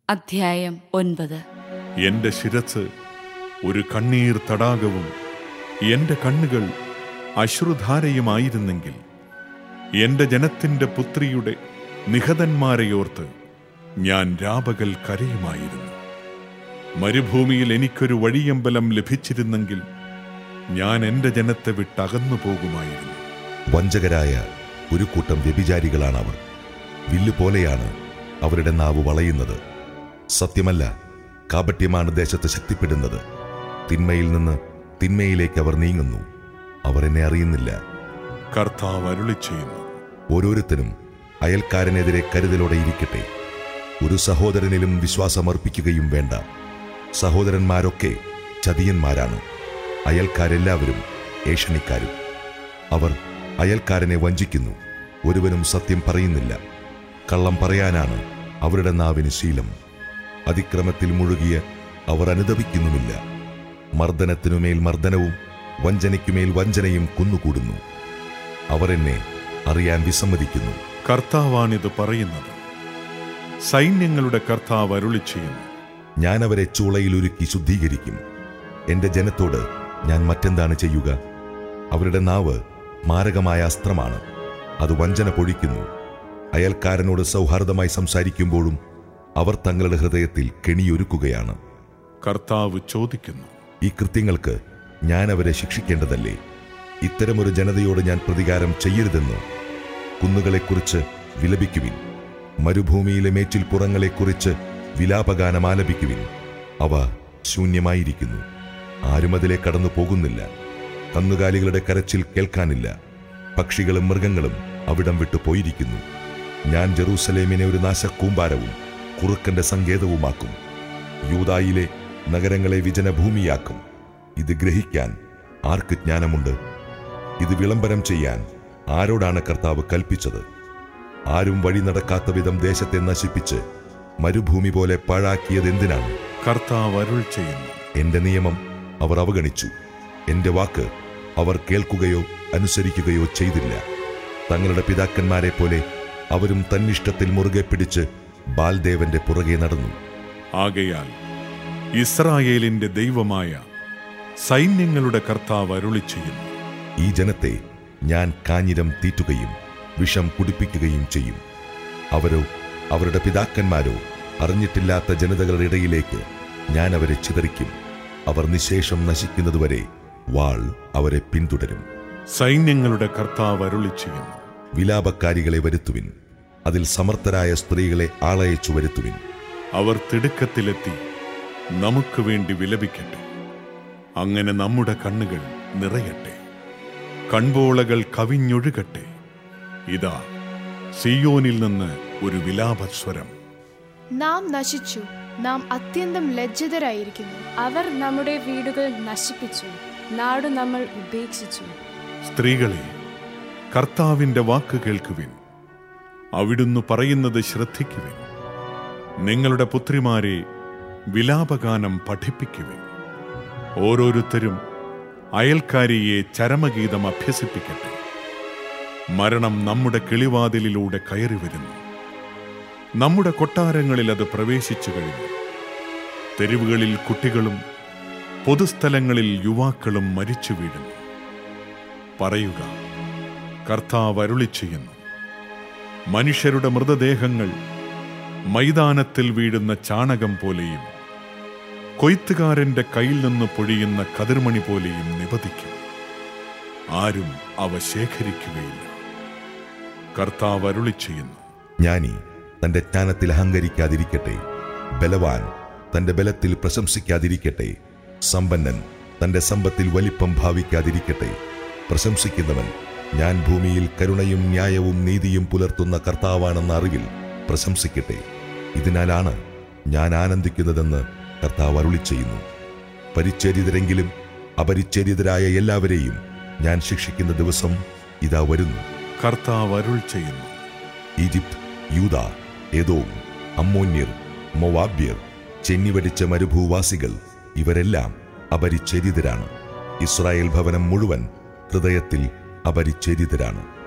അധ്യായം ഒൻപത് എന്റെ ശിരസ് ഒരു കണ്ണീർ തടാകവും എന്റെ കണ്ണുകൾ അശ്രുധാരയുമായിരുന്നെങ്കിൽ എന്റെ ജനത്തിന്റെ പുത്രിയുടെ നിഹതന്മാരെയോർത്ത് ഞാൻ രാപകൽ കരയുമായിരുന്നു മരുഭൂമിയിൽ എനിക്കൊരു വഴിയമ്പലം ലഭിച്ചിരുന്നെങ്കിൽ ഞാൻ എന്റെ ജനത്തെ വിട്ടകന്നു പോകുമായിരുന്നു വഞ്ചകരായ ഒരു കൂട്ടം വ്യഭിചാരികളാണ് അവർ വില്ല് പോലെയാണ് അവരുടെ നാവ് വളയുന്നത് സത്യമല്ല കാപട്യമാണ് ദേശത്ത് ശക്തിപ്പെടുന്നത് തിന്മയിൽ നിന്ന് തിന്മയിലേക്ക് അവർ നീങ്ങുന്നു അവർ എന്നെ അറിയുന്നില്ല കർത്താവ് അരുളി ചെയ്യുന്നു ഓരോരുത്തരും അയൽക്കാരനെതിരെ കരുതലോടെ ഇരിക്കട്ടെ ഒരു സഹോദരനിലും വിശ്വാസമർപ്പിക്കുകയും വേണ്ട സഹോദരന്മാരൊക്കെ ചതിയന്മാരാണ് അയൽക്കാരെല്ലാവരും ഏഷണിക്കാരും അവർ അയൽക്കാരനെ വഞ്ചിക്കുന്നു ഒരുവനും സത്യം പറയുന്നില്ല കള്ളം പറയാനാണ് അവരുടെ നാവിന് ശീലം അതിക്രമത്തിൽ മുഴുകിയ അവർ അനുദപിക്കുന്നുമില്ല മർദ്ദനത്തിനുമേൽ മർദ്ദനവും വഞ്ചനയ്ക്കുമേൽ വഞ്ചനയും കുന്നുകൂടുന്നു അവർ എന്നെ അറിയാൻ വിസമ്മതിക്കുന്നു കർത്താവാണിത് പറയുന്നത് സൈന്യങ്ങളുടെ കർത്താവ് അരുളി ചെയ്യുന്നു ഞാൻ അവരെ ചൂളയിലൊരുക്കി ശുദ്ധീകരിക്കും എന്റെ ജനത്തോട് ഞാൻ മറ്റെന്താണ് ചെയ്യുക അവരുടെ നാവ് മാരകമായ അസ്ത്രമാണ് അത് വഞ്ചന പൊഴിക്കുന്നു അയൽക്കാരനോട് സൗഹാർദ്ദമായി സംസാരിക്കുമ്പോഴും അവർ തങ്ങളുടെ ഹൃദയത്തിൽ കെണിയൊരുക്കുകയാണ് കർത്താവ് ചോദിക്കുന്നു ഈ കൃത്യങ്ങൾക്ക് ഞാൻ അവരെ ശിക്ഷിക്കേണ്ടതല്ലേ ഇത്തരമൊരു ജനതയോട് ഞാൻ പ്രതികാരം ചെയ്യരുതെന്ന് കുന്നുകളെക്കുറിച്ച് വിലപിക്കുവിൻ മരുഭൂമിയിലെ മേച്ചിൽ പുറങ്ങളെക്കുറിച്ച് വിലാപഗാനം ആലപിക്കുവിൻ അവ ശൂന്യമായിരിക്കുന്നു ആരും അതിലെ കടന്നു പോകുന്നില്ല കന്നുകാലികളുടെ കരച്ചിൽ കേൾക്കാനില്ല പക്ഷികളും മൃഗങ്ങളും അവിടം വിട്ടു പോയിരിക്കുന്നു ഞാൻ ജെറൂസലേമിനെ ഒരു നാശക്കൂമ്പാരവും കുറുക്കന്റെ സങ്കേതവുമാക്കും യൂതായിലെ നഗരങ്ങളെ വിജനഭൂമിയാക്കും ഇത് ഗ്രഹിക്കാൻ ആർക്ക് ജ്ഞാനമുണ്ട് ഇത് വിളംബരം ചെയ്യാൻ ആരോടാണ് കർത്താവ് കൽപ്പിച്ചത് ആരും വഴി നടക്കാത്ത വിധം ദേശത്തെ നശിപ്പിച്ച് മരുഭൂമി പോലെ പാഴാക്കിയതെന്തിനാണ് കർത്താവ് അരുൾ ചെയ്യുന്നു എന്റെ നിയമം അവർ അവഗണിച്ചു എന്റെ വാക്ക് അവർ കേൾക്കുകയോ അനുസരിക്കുകയോ ചെയ്തില്ല തങ്ങളുടെ പിതാക്കന്മാരെ പോലെ അവരും തന്നിഷ്ടത്തിൽ മുറുകെ പിടിച്ച് ബാൽദേവന്റെ പുറകെ നടന്നു ആകയാൽ ഇസ്രായേലിന്റെ ദൈവമായ സൈന്യങ്ങളുടെ കർത്താവ് അരുളി ചെയ്യുന്നു ഈ ജനത്തെ ഞാൻ കാഞ്ഞിരം തീറ്റുകയും വിഷം കുടിപ്പിക്കുകയും ചെയ്യും അവരോ അവരുടെ പിതാക്കന്മാരോ അറിഞ്ഞിട്ടില്ലാത്ത ജനതകളുടെ ഇടയിലേക്ക് ഞാൻ അവരെ ചിതറിക്കും അവർ നിശേഷം നശിക്കുന്നതുവരെ വാൾ അവരെ പിന്തുടരും സൈന്യങ്ങളുടെ കർത്താവ് അരുളി ചെയ്യുന്നു വിലാപക്കാരികളെ വരുത്തുവിൻ അതിൽ സമർത്ഥരായ സ്ത്രീകളെ ആളയച്ചു വരുത്തുവിൻ അവർ തിടുക്കത്തിലെത്തി നമുക്ക് വേണ്ടി വിലപിക്കട്ടെ അങ്ങനെ നമ്മുടെ കണ്ണുകൾ നിറയട്ടെ കൺപോളകൾ കവിഞ്ഞൊഴുകട്ടെ ഇതാ സിയോനിൽ നിന്ന് ഒരു വിലാപസ്വരം നാം നശിച്ചു നാം അത്യന്തം ലജ്ജിതരായിരിക്കുന്നു അവർ നമ്മുടെ വീടുകൾ നശിപ്പിച്ചു നാടു നമ്മൾ ഉപേക്ഷിച്ചു സ്ത്രീകളെ കർത്താവിന്റെ വാക്ക് കേൾക്കുവിൻ അവിടുന്ന് പറയുന്നത് ശ്രദ്ധിക്കുവിൻ നിങ്ങളുടെ പുത്രിമാരെ വിലാപഗാനം പഠിപ്പിക്കുവിൻ ഓരോരുത്തരും അയൽക്കാരിയെ ചരമഗീതം അഭ്യസിപ്പിക്കട്ടെ മരണം നമ്മുടെ കിളിവാതിലിലൂടെ കയറി വരുന്നു നമ്മുടെ കൊട്ടാരങ്ങളിൽ അത് പ്രവേശിച്ചു കഴിഞ്ഞു തെരുവുകളിൽ കുട്ടികളും പൊതുസ്ഥലങ്ങളിൽ യുവാക്കളും മരിച്ചു വീഴുന്നു പറയുക കർത്താവ് അരുളി ചെയ്യുന്നു മനുഷ്യരുടെ മൃതദേഹങ്ങൾ മൈതാനത്തിൽ വീഴുന്ന ചാണകം പോലെയും കൊയ്ത്തുകാരന്റെ കയ്യിൽ നിന്ന് പൊഴിയുന്ന കതിർമണി പോലെയും നിപതിക്കും ആരും അവ ശേഖരിക്കുകയില്ല കർത്താവ് അരുളി ചെയ്യുന്നു ജ്ഞാനി തന്റെ ജ്ഞാനത്തിൽ അഹങ്കരിക്കാതിരിക്കട്ടെ ബലവാൻ തന്റെ ബലത്തിൽ പ്രശംസിക്കാതിരിക്കട്ടെ സമ്പന്നൻ തന്റെ സമ്പത്തിൽ വലിപ്പം ഭാവിക്കാതിരിക്കട്ടെ പ്രശംസിക്കുന്നവൻ ഞാൻ ഭൂമിയിൽ കരുണയും ന്യായവും നീതിയും പുലർത്തുന്ന കർത്താവാണെന്ന അറിവിൽ പ്രശംസിക്കട്ടെ ഇതിനാലാണ് ഞാൻ ആനന്ദിക്കുന്നതെന്ന് കർത്താവ് അരുളി ചെയ്യുന്നു പരിച്ഛേദിതരെങ്കിലും അപരിച്ഛേദിതരായ എല്ലാവരെയും ഞാൻ ശിക്ഷിക്കുന്ന ദിവസം ഇതാ വരുന്നു കർത്താവ് അരുൾ ചെയ്യുന്നു ഈജിപ്ത് യൂത ഏതോം അമ്മോന്യർ മൊവാബ്യർ ചെന്നിവടിച്ച മരുഭൂവാസികൾ ഇവരെല്ലാം അപരിച്ഛേദിതരാണ് ഇസ്രായേൽ ഭവനം മുഴുവൻ ഹൃദയത്തിൽ അപരിച്ഛേദിതരാണ്